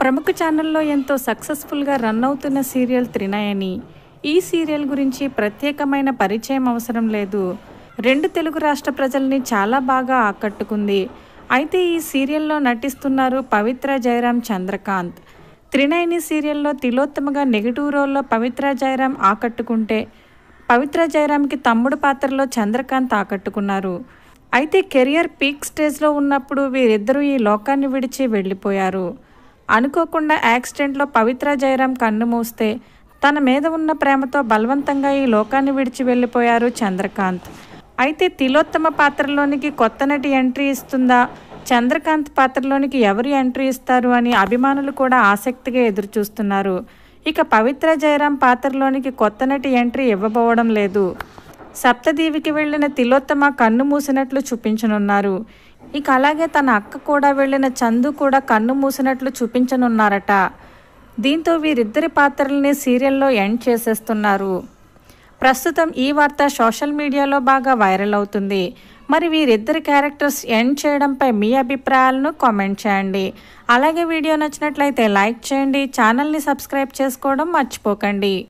ప్రముఖ ఛానల్లో ఎంతో సక్సెస్ఫుల్గా రన్ అవుతున్న సీరియల్ త్రినయని ఈ సీరియల్ గురించి ప్రత్యేకమైన పరిచయం అవసరం లేదు రెండు తెలుగు రాష్ట్ర ప్రజల్ని చాలా బాగా ఆకట్టుకుంది అయితే ఈ సీరియల్లో నటిస్తున్నారు పవిత్ర జయరాం చంద్రకాంత్ త్రినయని సీరియల్లో తిలోత్తమగా నెగిటివ్ రోల్లో పవిత్ర జయరాం ఆకట్టుకుంటే పవిత్ర జయరాంకి తమ్ముడు పాత్రలో చంద్రకాంత్ ఆకట్టుకున్నారు అయితే కెరియర్ పీక్ స్టేజ్లో ఉన్నప్పుడు వీరిద్దరూ ఈ లోకాన్ని విడిచి వెళ్ళిపోయారు అనుకోకుండా యాక్సిడెంట్లో పవిత్ర జయరాం కన్ను మూస్తే తన మీద ఉన్న ప్రేమతో బలవంతంగా ఈ లోకాన్ని విడిచి వెళ్ళిపోయారు చంద్రకాంత్ అయితే తిలోత్తమ పాత్రలోనికి కొత్త నటి ఎంట్రీ ఇస్తుందా చంద్రకాంత్ పాత్రలోనికి ఎవరు ఎంట్రీ ఇస్తారు అని అభిమానులు కూడా ఆసక్తిగా ఎదురుచూస్తున్నారు ఇక పవిత్ర జయరాం పాత్రలోనికి కొత్త నటి ఎంట్రీ ఇవ్వబోవడం లేదు సప్తదీవికి వెళ్ళిన తిలోత్తమ కన్ను మూసినట్లు చూపించనున్నారు ఇక అలాగే తన అక్క కూడా వెళ్ళిన చందు కూడా కన్ను మూసినట్లు చూపించనున్నారట దీంతో వీరిద్దరి పాత్రల్ని సీరియల్లో ఎండ్ చేసేస్తున్నారు ప్రస్తుతం ఈ వార్త సోషల్ మీడియాలో బాగా వైరల్ అవుతుంది మరి వీరిద్దరి క్యారెక్టర్స్ ఎండ్ చేయడంపై మీ అభిప్రాయాలను కామెంట్ చేయండి అలాగే వీడియో నచ్చినట్లయితే లైక్ చేయండి ఛానల్ని సబ్స్క్రైబ్ చేసుకోవడం మర్చిపోకండి